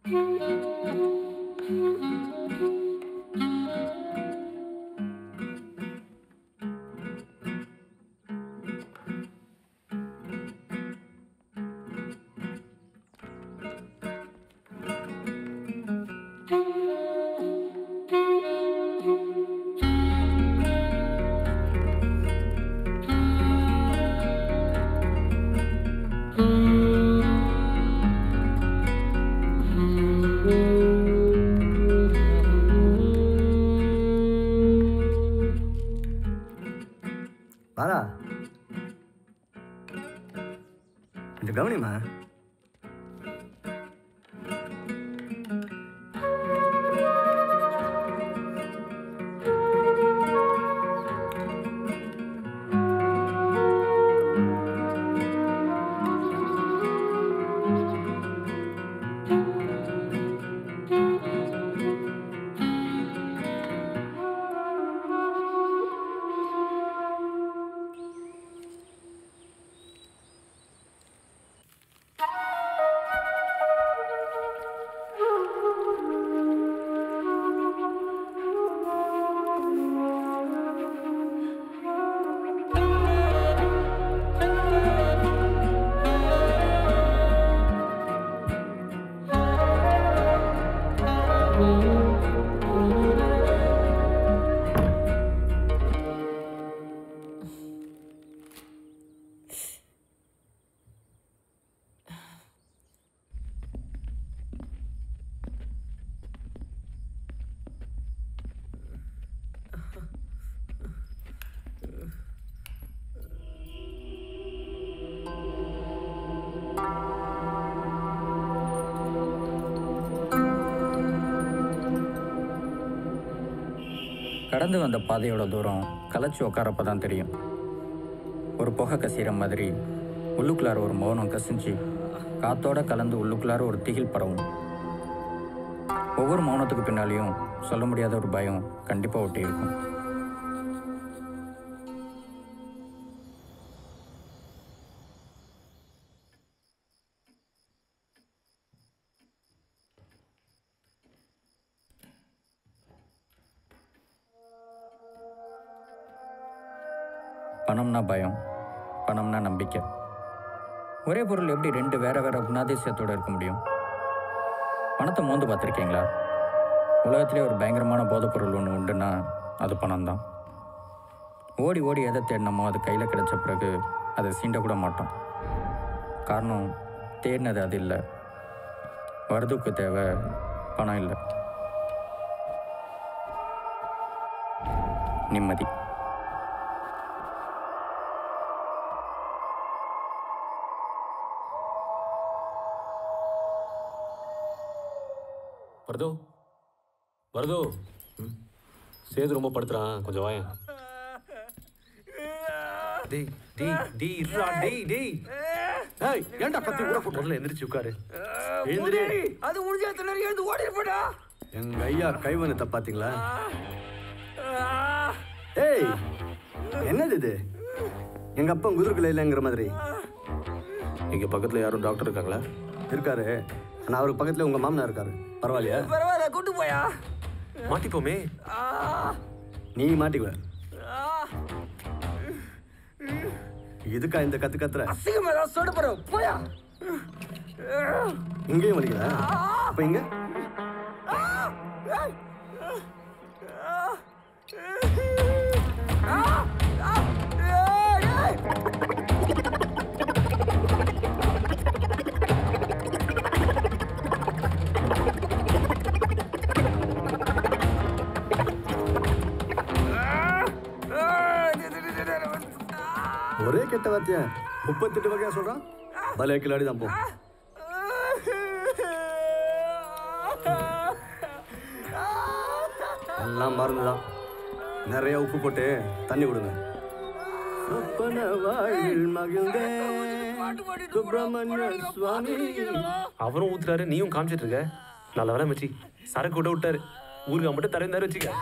வாடா கொஞ்சம் கவனிமா கடந்து வந்த பாதையோட தூரம் கலைச்சி உட்காரப்ப தான் தெரியும் ஒரு புகை கசிகிற மாதிரி உள்ளுக்குள்ளார ஒரு மௌனம் கசிஞ்சு காத்தோட கலந்து உள்ளுக்குள்ளார ஒரு திகில் பரவும் ஒவ்வொரு மௌனத்துக்கு பின்னாலேயும் சொல்ல முடியாத ஒரு பயம் கண்டிப்பாக ஒட்டி இருக்கும் பணம்னா பயம் பணம்னா நம்பிக்கை ஒரே பொருள் எப்படி ரெண்டு வேற வேற குணாதிசயத்தோட இருக்க முடியும் பணத்தை மோந்து பார்த்துருக்கீங்களா உலகத்திலே ஒரு பயங்கரமான போதைப் பொருள் ஒன்று உண்டுன்னா அது பணம் தான் ஓடி ஓடி எதை தேடினமோ அது கையில் கிடைச்ச பிறகு அதை சீண்டக்கூட மாட்டோம் காரணம் தேடினது அது இல்லை வரதுக்கு தேவை பணம் இல்லை நிம்மதி வரதோ வரதோ சேது ரொம்ப படுத்துறான் கொஞ்சம் வாயேன் டேய் டேய் டேய் இருடா டேய் டேய் ஏய் ஏன்டா கத்தி ஊற போட்டு முதல்ல எந்திரிச்சு உட்காரு எழுந்திரி அது முடிஞ்சா திணறி எழுந்து ஓடி இருப்படா எங்க ஐயா கைவனத்தை பாத்தீங்களா ஏய் என்னது இது எங்க அப்பா குதிர்குல இல்லைங்கிற மாதிரி இங்க பக்கத்துல யாரும் டாக்டர் இருக்காங்களா இருக்காரு ஆனா அவருக்கு பக்கத்துல உங்க மாமனா இருக்காரு பரவாயில்லையா பரவாயில்ல கூட்டு போயா மாட்டிப்போமே நீ மாட்டிக்குவ இதுக்கா இந்த கத்து கத்துற அசிங்கமா ஏதாவது சொல்ல போற போயா இங்கேயும் வலிக்குதா அப்ப இங்க ஒரே கெட்ட வார்த்தையா முப்பத்தெட்டு வகையா சொல்றான் பலே கிளாடி தான் போ எல்லாம் மறந்துதான் நிறைய உப்பு போட்டு தண்ணி விடுங்க சொப்பன வாழ்வில் மகிழ்ந்தேன் சுப்பிரமணிய சுவாமி அவரும் ஊத்துறாரு நீயும் காமிச்சிட்டு இருக்க நல்ல வேலை மச்சி சரக்கு விட விட்டாரு ஊருக்கு மட்டும் தரந்தாரு வச்சுக்க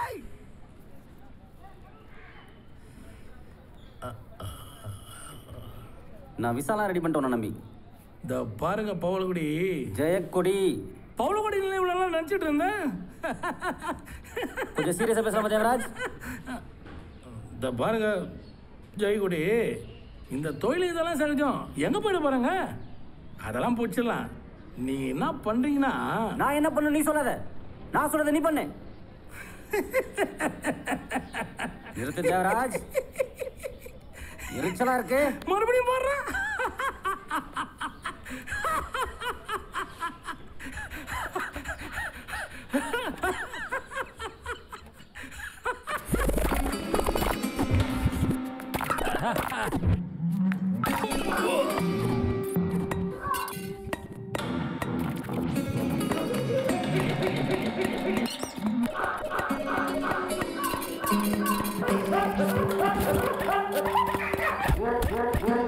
நான் விசாலாம் ரெடி பண்ணிட்டோம் நம்பி இந்த பாருங்க பவளகுடி ஜெயக்கொடி பவுலகோடி இவ்வளோலாம் நினச்சிட்டு இருந்தேன் கொஞ்சம் சீரியஸாக பேசாம தேவராஜ் இந்த பாருங்க ஜெயகுடி இந்த தொழில் இதெல்லாம் சகஜம் எங்கே போயிட போகிறேங்க அதெல்லாம் போச்சிடலாம் நீ என்ன பண்ணுறீங்கன்னா நான் என்ன பண்ணு நீ சொல்லாத நான் சொல்றதை நீ பண்ணு நிறுத்து தேவராஜ் எரிச்சலா இருக்கு மறுபடியும் போடுறேன் Thank